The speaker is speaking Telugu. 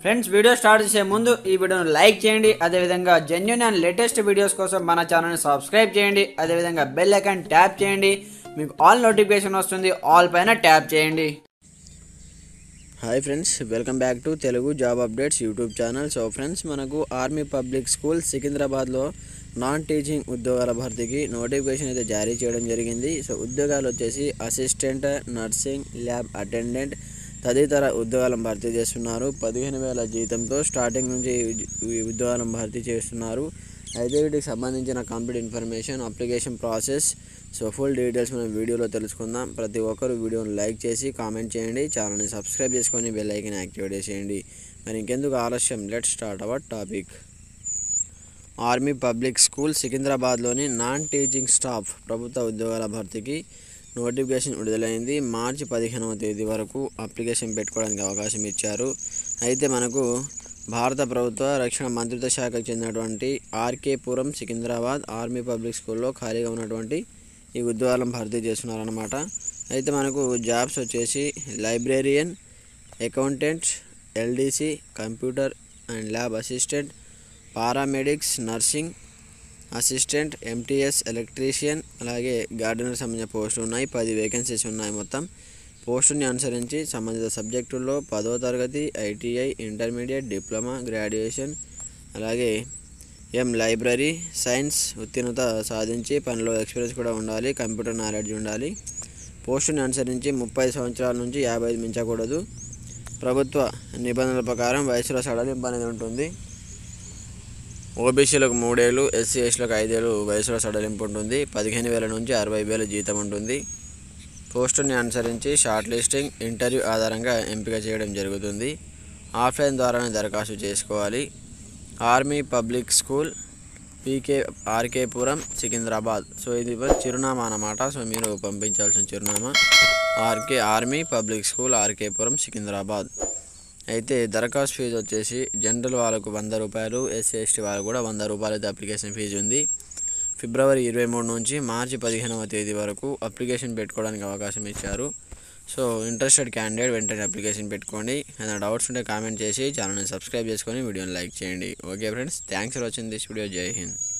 ఫ్రెండ్స్ వీడియో స్టార్ట్ చేసే ముందు ఈ వీడియోను లైక్ చేయండి అదేవిధంగా జెన్యున్ అండ్ లేటెస్ట్ వీడియోస్ కోసం మన ఛానల్ని సబ్స్క్రైబ్ చేయండి అదేవిధంగా బెల్ ఐకాన్ ట్యాప్ చేయండి మీకు ఆల్ నోటిఫికేషన్ వస్తుంది ఆల్ పైన ట్యాప్ చేయండి hi friends welcome back to Telugu job updates YouTube channel so friends మనకు ఆర్మీ పబ్లిక్ స్కూల్ సికింద్రాబాద్లో నాన్ టీచింగ్ ఉద్యోగాల భర్తీకి నోటిఫికేషన్ అయితే జారీ చేయడం జరిగింది సో ఉద్యోగాలు వచ్చేసి అసిస్టెంట్ నర్సింగ్ ల్యాబ్ అటెండెంట్ తదితర ఉద్యోగాలను భర్తీ చేస్తున్నారు పదిహేను వేల జీతంతో స్టార్టింగ్ నుంచి ఈ ఉద్యోగాలను భర్తీ చేస్తున్నారు అయితే వీటికి సంబంధించిన complete information application process so full details మనం వీడియోలో తెలుసుకుందాం ప్రతి ఒక్కరు వీడియోని లైక్ చేసి కామెంట్ చేయండి ఛానల్ని సబ్స్క్రైబ్ చేసుకొని బెల్ ఐకన్ యాక్టివేట్ చేయండి మరి ఇంకెందుకు ఆలస్యం let start our topic army public school సికింద్రాబాద్లోని నాన్ టీచింగ్ స్టాఫ్ ప్రభుత్వ ఉద్యోగాల భర్తీకి నోటిఫికేషన్ విడుదలైంది మార్చి పదిహేనవ తేదీ వరకు అప్లికేషన్ పెట్టుకోవడానికి అవకాశం ఇచ్చారు అయితే మనకు భారత ప్రభుత్వ రక్షణ మంత్రిత్వ శాఖకు చెందినటువంటి R K Puram Secunderabad army public స్కూల్లో ఖాళీగా ఉన్నటువంటి ఈ ఉద్యోగాలను భర్తీ చేస్తున్నారన్నమాట అయితే మనకు జాబ్స్ వచ్చేసి librarian accountant LDC computer and lab assistant paramedics nursing assistant MTS electrician అలాగే గార్డెనర్ సంబంధించిన పోస్టులు ఉన్నాయి పది వేకెన్సీస్ ఉన్నాయి మొత్తం పోస్టుని అనుసరించి సంబంధిత సబ్జెక్టుల్లో పదో తరగతి ఐటీఐ ఇంటర్మీడియట్ డిప్లొమా గ్రాడ్యుయేషన్ అలాగే ఎం లైబ్రరీ సైన్స్ ఉత్తీర్ణత సాధించి పనిలో ఎక్స్పీరియన్స్ కూడా ఉండాలి కంప్యూటర్ నాలెడ్జ్ ఉండాలి పోస్టుని అనుసరించి ముప్పై సంవత్సరాల నుంచి యాభై ఐదు మించకూడదు ప్రభుత్వ నిబంధనల ప్రకారం వయసులో సడలింపు అనేది ఉంటుంది ఓబీసీలకు మూడేళ్ళు ఎస్సీ ఎస్టీలకు ఐదేళ్ళు వయసులో సడలింపు ఉంటుంది పదిహేను వేల నుంచి అరవై వేల జీతం ఉంటుంది పోస్టుని అనుసరించి షార్ట్ లిస్టింగ్ ఇంటర్వ్యూ ఆధారంగా ఎంపిక చేయడం జరుగుతుంది ఆఫ్లైన్ ద్వారానే దరఖాస్తు చేసుకోవాలి ఆర్మీ పబ్లిక్ స్కూల్ పీకే ఆర్కేపురం సికింద్రాబాద్ సో ఇది చిరునామా అన్నమాట సో మీరు పంపించాల్సిన చిరునామా RK army public school RK Puram Secunderabad అయితే దరఖాస్తు ఫీజు వచ్చేసి జనరల్ వాళ్ళకు వంద రూపాయలు ఎస్సీ ఎస్టీ వాళ్ళకు కూడా వంద రూపాయలు అయితే అప్లికేషన్ ఫీజు ఉంది ఫిబ్రవరి ఇరవై మూడు నుంచి మార్చి పదిహేనవ తేదీ వరకు అప్లికేషన్ పెట్టుకోవడానికి అవకాశం ఇచ్చారు సో ఇంట్రెస్టెడ్ క్యాండిడేట్ వెంటనే అప్లికేషన్ పెట్టుకోండి ఏదైనా డౌట్స్ ఉంటే కామెంట్ చేసి ఛానల్ని సబ్స్క్రైబ్ చేసుకొని వీడియోని లైక్ చేయండి okay friends thanks for watching this video Jai Hind